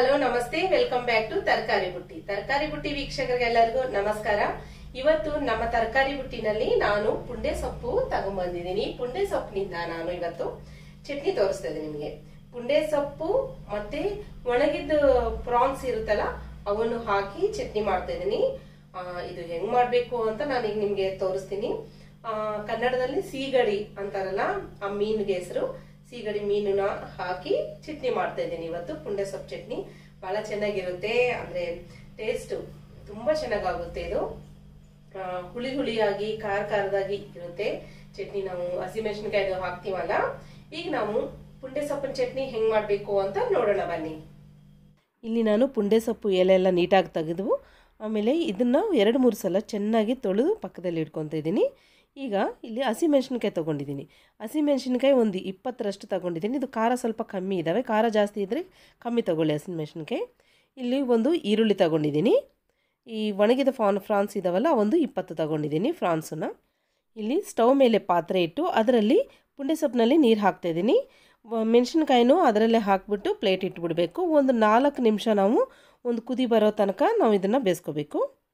hello ನಮಸ್ತೆ welcome back to ತರಕಾರಿ ಬುಟ್ಟಿ ತರಕಾರಿ ಬುಟ್ಟಿ ವೀಕ್ಷಕರಿಗೆಲ್ಲರಿಗೂ ನಮಸ್ಕಾರ ಇವತ್ತು ನಮ್ಮ ತರಕಾರಿ ಬುಟ್ಟಿನಲ್ಲಿ ನಾನು ಪುಂಡೆ ಸೊಪ್ಪು ತಗೊಂಡ್ಬಂದಿದ್ದೀನಿ ಪುಂಡೆ ಸೊಪ್ಪಿನಿಂದ ನಾನು ಇವತ್ತು ಚಟ್ನಿ ತೋರಿಸ್ತಾ ಇದ್ದೀನಿ ನಿಮಗೆ ಪುಂಡೆ ಸೊಪ್ಪು ಮತ್ತೆ ಒಣಗಿದ ಪ್ರಾನ್ಸ್ ಇರುತ್ತಲ್ಲ ಅವನ್ನು ಹಾಕಿ ಚಟ್ನಿ ಮಾಡ್ತಾ ಇದ್ದೀನಿ ಆ, ಇದು ಹೆಂಗ್ ಮಾಡ್ಬೇಕು ಅಂತ ನಾನು ಈಗ ನಿಮ್ಗೆ ತೋರಿಸ್ತೀನಿ ಆ, ಕನ್ನಡದಲ್ಲಿ ಸೀಗಡಿ ಅಂತಾರಲ್ಲ ಆ ಮೀನಿಗೆ ಹೆಸರು ಸೀಗಡಿ ಮೀನನ್ನ ಹಾಕಿ ಚಟ್ನಿ ಮಾಡ್ತಾ ಇದ್ದೀನಿ ಇವತ್ತು ಪುಂಡೆ ಸೊಪ್ಪು ಚಟ್ನಿ ಬಹಳ ಚೆನ್ನಾಗಿರುತ್ತೆ ಅಂದ್ರೆ ಟೇಸ್ಟ್ ತುಂಬಾ ಚೆನ್ನಾಗಾಗುತ್ತೆ ಇದು ಆ, ಹುಳಿ ಹುಳಿಯಾಗಿ ಖಾರ ಖಾರದಾಗಿ ಇರುತ್ತೆ ಚಟ್ನಿ ನಾವು ಹಸಿಮೆಣಸಿನಕಾಯಿ ಹಾಕ್ತೀವಲ್ಲ ಈಗ ನಾವು ಪುಂಡೆ ಸೊಪ್ಪಿನ ಚಟ್ನಿ ಹೆಂಗ್ ಮಾಡ್ಬೇಕು ಅಂತ ನೋಡೋಣ ಬನ್ನಿ ಇಲ್ಲಿ ನಾನು ಪುಂಡೆ ಸೊಪ್ಪು ಎಲೆ ಎಲ್ಲ ನೀಟಾಗಿ ತೆಗೆದು ಆಮೇಲೆ ಇದನ್ನು ಎರಡು ಮೂರು ಸಲ ಚೆನ್ನಾಗಿ ತೊಳೆದು ಪಕ್ಕದಲ್ಲಿ ಇಟ್ಕೊತಾ ಇದ್ದೀನಿ ಈಗ ಇಲ್ಲಿ ಹಸಿಮೆಣಸಿನ್ಕಾಯಿ ತೊಗೊಂಡಿದ್ದೀನಿ ಹಸಿಮೆಣಸಿನ್ಕಾಯಿ ಒಂದು ಇಪ್ಪತ್ತರಷ್ಟು ತೊಗೊಂಡಿದ್ದೀನಿ ಇದು ಖಾರ ಸ್ವಲ್ಪ ಕಮ್ಮಿ ಇದ್ದಾವೆ ಖಾರ ಜಾಸ್ತಿ ಇದ್ದರೆ ಕಮ್ಮಿ ತೊಗೊಳ್ಳಿ ಹಸಿಮೆಣಸಿನ್ಕಾಯಿ ಇಲ್ಲಿ ಒಂದು ಈರುಳ್ಳಿ ತೊಗೊಂಡಿದ್ದೀನಿ ಈ ಒಣಗಿದ ಫಾನ್ ಫ್ರಾನ್ಸ್ ಇದಾವಲ್ಲ ಒಂದು ಇಪ್ಪತ್ತು ತೊಗೊಂಡಿದ್ದೀನಿ ಫ್ರಾನ್ಸನ್ನ ಇಲ್ಲಿ ಸ್ಟವ್ ಮೇಲೆ ಪಾತ್ರೆ ಇಟ್ಟು ಅದರಲ್ಲಿ ಪುಂಡೆ ಸೊಪ್ಪಿನಲ್ಲಿ ನೀರು ಹಾಕ್ತಾಯಿದ್ದೀನಿ ಮೆಣಸಿನ್ಕಾಯಿನೂ ಅದರಲ್ಲೇ ಹಾಕ್ಬಿಟ್ಟು ಪ್ಲೇಟ್ ಇಟ್ಬಿಡಬೇಕು ಒಂದು ನಾಲ್ಕು ನಿಮಿಷ ನಾವು ಒಂದು ಕುದಿ ಬರೋ ತನಕ ನಾವು ಇದನ್ನು ಬೇಯಿಸ್ಕೋಬೇಕು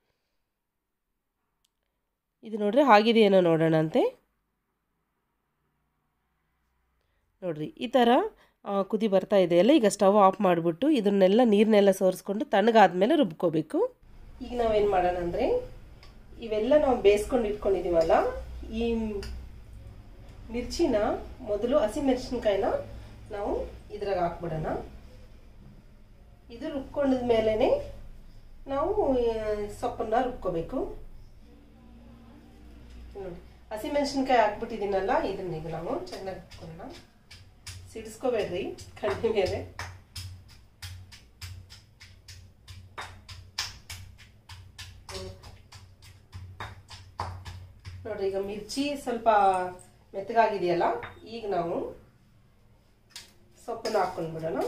ಇದು ನೋಡ್ರಿ ಆಗಿದೆಯೇನೋ ನೋಡೋಣಂತೆ ನೋಡ್ರಿ ಈ ಥರ ಆ, ಕುದಿ ಬರ್ತಾ ಇದೆಯಲ್ಲ ಈಗ ಸ್ಟವ್ ಆಫ್ ಮಾಡಿಬಿಟ್ಟು ಇದನ್ನೆಲ್ಲ ನೀರನ್ನೆಲ್ಲ ಸೋರಿಸ್ಕೊಂಡು ತಣ್ಣಗಾದ್ಮೇಲೆ ರುಬ್ಕೋಬೇಕು ಈಗ ನಾವೇನು ಮಾಡೋಣ ಅಂದರೆ ಇವೆಲ್ಲ ನಾವು ಬೇಯಿಸ್ಕೊಂಡು ಇಟ್ಕೊಂಡಿದ್ದೀವಲ್ಲ ಈ ಮಿರ್ಚಿನ ಮೊದಲು ಹಸಿಮೆಣಸಿನ್ಕಾಯಿನ ನಾವು ಇದ್ರಾಗ ಹಾಕ್ಬಿಡೋಣ ಇದು ರುಬ್ಕೊಂಡ ಮೇಲೇ ನಾವು ಆ, ಸೊಪ್ಪನ್ನ ರುಬ್ಕೋಬೇಕು ನೋಡಿ ಹಸಿಮೆಣಸಿನ್ಕಾಯಿ ಹಾಕ್ಬಿಟ್ಟಿದ್ದೀನಲ್ಲ ಇದನ್ನ ಈಗ ನಾವು ಚೆನ್ನಾಗಿ ರುಬ್ಕೊಳ್ಳೋಣ ಸಿಡಿಸ್ಕೋಬೇಡ್ರಿ ಕಣ್ಣಿ ಮೇಲೆ ನೋಡ್ರಿ ಈಗ ಮಿರ್ಚಿ ಸ್ವಲ್ಪ ಮೆತ್ತಗಾಗಿದೆಯಲ್ಲ ಈಗ ನಾವು ಸೊಪ್ಪನ್ನು ಹಾಕೊಂಡು ಬಿಡೋಣ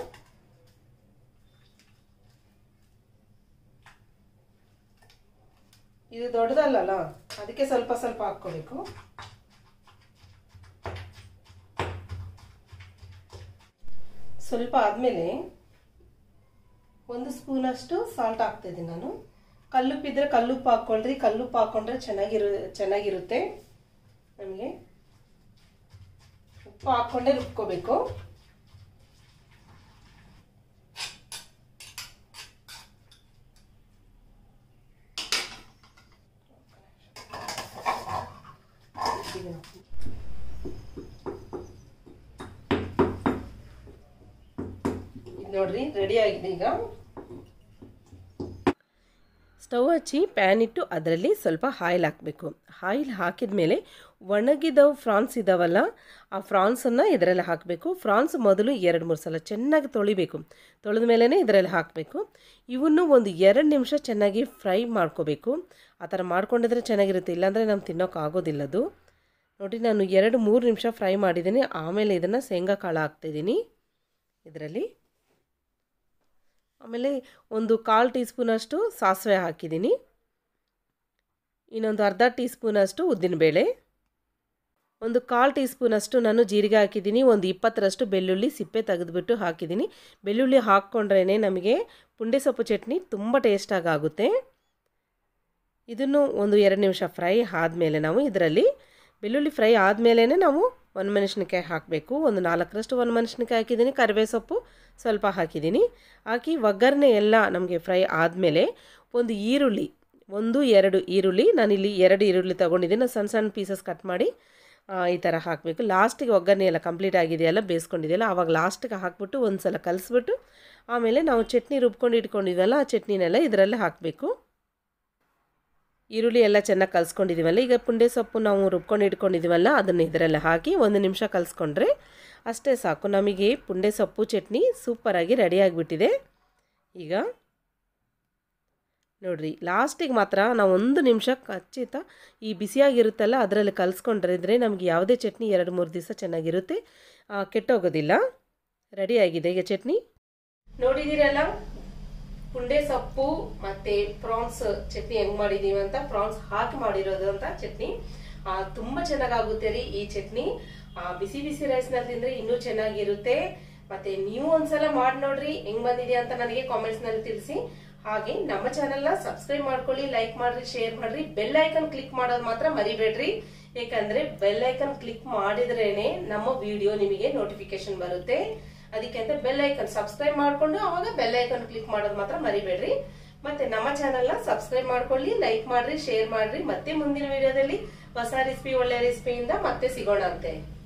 ಇದು ದೊಡ್ಡದಲ್ಲಲ್ಲ ಅದಕ್ಕೆ ಸ್ವಲ್ಪ ಸ್ವಲ್ಪ ಹಾಕ್ಕೋಬೇಕು ಸ್ವಲ್ಪ ಆದಮೇಲೆ ಒಂದು ಸ್ಪೂನಷ್ಟು ಸಾಲ್ಟ್ ಹಾಕ್ತಿದ್ದೀನಿ ನಾನು ಕಲ್ಲುಪ್ಪಿದ್ರೆ ಕಲ್ಲುಪ್ಪು ಹಾಕ್ಕೊಳ್ರಿ ಕಲ್ಲುಪ್ಪು ಹಾಕ್ಕೊಂಡ್ರೆ ಚೆನ್ನಾಗಿರು ಚೆನ್ನಾಗಿರುತ್ತೆ ನಮಗೆ ಉಪ್ಪು ಹಾಕ್ಕೊಂಡೇ ರುಬ್ಕೋಬೇಕು ಇದು ನೋಡ್ರಿ ರೆಡಿ ಆಗಿದೆ ಈಗ ಸ್ಟವ್ ಹಚ್ಚಿ ಪ್ಯಾನ್ ಇಟ್ಟು ಅದರಲ್ಲಿ ಸ್ವಲ್ಪ ಆಯಿಲ್ ಹಾಕಬೇಕು ಆಯಿಲ್ ಹಾಕಿದ ಮೇಲೆ ಒಣಗಿದವು ಫ್ರಾನ್ಸ್ ಇದಾವಲ್ಲ ಆ ಫ್ರಾನ್ಸನ್ನು ಇದರಲ್ಲಿ ಹಾಕಬೇಕು ಫ್ರಾನ್ಸ್ ಮೊದಲು ಎರಡು ಮೂರು ಸಲ ಚೆನ್ನಾಗಿ ತೊಳಿಬೇಕು ತೊಳೆದ ಮೇಲೇ ಇದರಲ್ಲಿ ಹಾಕಬೇಕು ಇವನ್ನು ಒಂದು ಎರಡು ನಿಮಿಷ ಚೆನ್ನಾಗಿ ಫ್ರೈ ಮಾಡ್ಕೋಬೇಕು ಆ ಥರ ಮಾಡ್ಕೊಂಡಿದ್ರೆ ಚೆನ್ನಾಗಿರುತ್ತೆ ಇಲ್ಲಾಂದರೆ ನಾವು ತಿನ್ನೋಕೆ ಆಗೋದಿಲ್ಲದು ನೋಡಿ ನಾನು ಎರಡು ಮೂರು ನಿಮಿಷ ಫ್ರೈ ಮಾಡಿದ್ದೀನಿ ಆಮೇಲೆ ಇದನ್ನು ಶೇಂಗಾ ಕಾಳು ಹಾಕ್ತಿದ್ದೀನಿ ಇದರಲ್ಲಿ ಆಮೇಲೆ ಒಂದು ಕಾಲು ಟೀ ಸ್ಪೂನಷ್ಟು ಸಾಸಿವೆ ಹಾಕಿದ್ದೀನಿ ಇನ್ನೊಂದು ಅರ್ಧ ಟೀ ಸ್ಪೂನಷ್ಟು ಉದ್ದಿನಬೇಳೆ ಒಂದು ಕಾಲು ಟೀ ಸ್ಪೂನಷ್ಟು ನಾನು ಜೀರಿಗೆ ಹಾಕಿದ್ದೀನಿ ಒಂದು ಇಪ್ಪತ್ತರಷ್ಟು ಬೆಳ್ಳುಳ್ಳಿ ಸಿಪ್ಪೆ ತೆಗೆದುಬಿಟ್ಟು ಹಾಕಿದ್ದೀನಿ ಬೆಳ್ಳುಳ್ಳಿ ಹಾಕ್ಕೊಂಡ್ರೇ ನಮಗೆ ಪುಂಡೆ ಸೊಪ್ಪು ಚಟ್ನಿ ತುಂಬ ಟೇಸ್ಟಾಗಿ ಆಗುತ್ತೆ ಇದನ್ನು ಒಂದು ಎರಡು ನಿಮಿಷ ಫ್ರೈ ಆದಮೇಲೆ ನಾವು ಇದರಲ್ಲಿ ಬೆಳ್ಳುಳ್ಳಿ ಫ್ರೈ ಆದಮೇಲೆ ನಾವು ಒಣಮೆಣಸಿನ್ಕಾಯಿ ಹಾಕಬೇಕು ಒಂದು ನಾಲ್ಕರಷ್ಟು ಒಣಮೆಣಸಿನ್ಕಾಯಿ ಹಾಕಿದ್ದೀನಿ ಕರಿಬೇ ಸೊಪ್ಪು ಸ್ವಲ್ಪ ಹಾಕಿದ್ದೀನಿ ಹಾಕಿ ಒಗ್ಗರಣೆ ಎಲ್ಲ ನಮಗೆ ಫ್ರೈ ಆದಮೇಲೆ ಒಂದು ಈರುಳ್ಳಿ ಒಂದು ಎರಡು ಈರುಳ್ಳಿ ನಾನಿಲ್ಲಿ ಎರಡು ಈರುಳ್ಳಿ ತೊಗೊಂಡಿದ್ದೀನಿ ಸಣ್ಣ ಸಣ್ಣ ಪೀಸಸ್ ಕಟ್ ಮಾಡಿ ಈ ಥರ ಹಾಕಬೇಕು ಲಾಸ್ಟಿಗೆ ಒಗ್ಗರಣೆ ಎಲ್ಲ ಕಂಪ್ಲೀಟ್ ಆಗಿದೆಯಲ್ಲ ಬೇಯಿಸ್ಕೊಂಡಿದೆಯಲ್ಲ ಆವಾಗ ಲಾಸ್ಟಿಗೆ ಹಾಕ್ಬಿಟ್ಟು ಒಂದು ಸಲ ಕಲಿಸ್ಬಿಟ್ಟು ಆಮೇಲೆ ನಾವು ಚಟ್ನಿ ರುಬ್ಕೊಂಡು ಇಟ್ಕೊಂಡಿದ್ವಲ್ಲ ಆ ಚಟ್ನಿನೆಲ್ಲ ಇದರಲ್ಲೇ ಹಾಕಬೇಕು ಈರುಳ್ಳಿ ಎಲ್ಲ ಚೆನ್ನಾಗಿ ಕಲಿಸ್ಕೊಂಡಿದ್ದೀವಲ್ಲ ಈಗ ಪುಂಡೆ ಸೊಪ್ಪು ನಾವು ರುಬ್ಕೊಂಡು ಇಟ್ಕೊಂಡಿದ್ದೀವಲ್ಲ ಅದನ್ನು ಇದರಲ್ಲಿ ಹಾಕಿ ಒಂದು ನಿಮಿಷ ಕಲಿಸ್ಕೊಂಡ್ರೆ ಅಷ್ಟೇ ಸಾಕು ನಮಗೆ ಪುಂಡೆ ಸೊಪ್ಪು ಚಟ್ನಿ ಸೂಪರಾಗಿ ರೆಡಿಯಾಗಿಬಿಟ್ಟಿದೆ ಈಗ ನೋಡಿರಿ ಲಾಸ್ಟಿಗೆ ಮಾತ್ರ ನಾವು ಒಂದು ನಿಮಿಷ ಖಚಿತ ಈ ಬಿಸಿಯಾಗಿರುತ್ತಲ್ಲ ಅದರಲ್ಲಿ ಕಲಿಸ್ಕೊಂಡಿದ್ರೆ ನಮಗೆ ಯಾವುದೇ ಚಟ್ನಿ ಎರಡು ಮೂರು ದಿವಸ ಚೆನ್ನಾಗಿರುತ್ತೆ ಕೆಟ್ಟೋಗೋದಿಲ್ಲ ರೆಡಿಯಾಗಿದೆ ಈಗ ಚಟ್ನಿ ನೋಡಿದ್ದೀರಲ್ಲ ಪುಂಡೆ ಸೊಪ್ಪು ಮತ್ತೆ ಪ್ರಾನ್ಸ್ ಚಟ್ನಿ ಹೆಂಗ್ ಮಾಡಿದೀವಿ ಅಂತ ಪ್ರಾನ್ಸ್ ಹಾಕಿ ಮಾಡಿರೋದು ಅಂತ ಚಟ್ನಿ ಆ, ತುಂಬಾ ಚೆನ್ನಾಗಾಗುತ್ತೆ ರೀ ಈ ಚಟ್ನಿ ಆ, ಬಿಸಿ ಬಿಸಿ ರೈಸ್ ನಲ್ಲಿ ತಿಂದ್ರೆ ಇನ್ನೂ ಚೆನ್ನಾಗಿರುತ್ತೆ ಮತ್ತೆ ನೀವು ಒಂದ್ಸಲ ಮಾಡಿ ನೋಡ್ರಿ ಹೆಂಗ್ ಬಂದಿದೆ ಅಂತ ನನಗೆ ಕಾಮೆಂಟ್ಸ್ ನಲ್ಲಿ ತಿಳಿಸಿ ಹಾಗೆ ನಮ್ಮ ಚಾನೆಲ್ ನ ಸಬ್ಸ್ಕ್ರೈಬ್ ಮಾಡ್ಕೊಳ್ಳಿ ಲೈಕ್ ಮಾಡ್ರಿ ಶೇರ್ ಮಾಡ್ರಿ ಬೆಲ್ ಐಕನ್ ಕ್ಲಿಕ್ ಮಾಡೋದು ಮಾತ್ರ ಮರಿಬೇಡ್ರಿ ಯಾಕಂದ್ರೆ ಬೆಲ್ ಐಕನ್ ಕ್ಲಿಕ್ ಮಾಡಿದ್ರೇನೆ ನಮ್ಮ ವಿಡಿಯೋ ನಿಮಗೆ ನೋಟಿಫಿಕೇಶನ್ ಬರುತ್ತೆ ಅದಕ್ಕೆ ಅಂತ ಬೆಲ್ ಐಕನ್ ಸಬ್ಸ್ಕ್ರೈಬ್ ಮಾಡ್ಕೊಂಡು ಅವಾಗ ಬೆಲ್ ಐಕನ್ ಕ್ಲಿಕ್ ಮಾಡೋದು ಮಾತ್ರ ಮರಿಬೇಡ್ರಿ ಮತ್ತೆ ನಮ್ಮ ಚಾನೆಲ್ ನ ಸಬ್ಸ್ಕ್ರೈಬ್ ಮಾಡ್ಕೊಳ್ಳಿ ಲೈಕ್ ಮಾಡ್ರಿ ಶೇರ್ ಮಾಡ್ರಿ ಮತ್ತೆ ಮುಂದಿನ ವಿಡಿಯೋದಲ್ಲಿ ಹೊಸ ರೆಸಿಪಿ ಒಳ್ಳೆ ರೆಸಿಪಿಯಿಂದ ಮತ್ತೆ ಸಿಗೋಣ ಅಂತೆ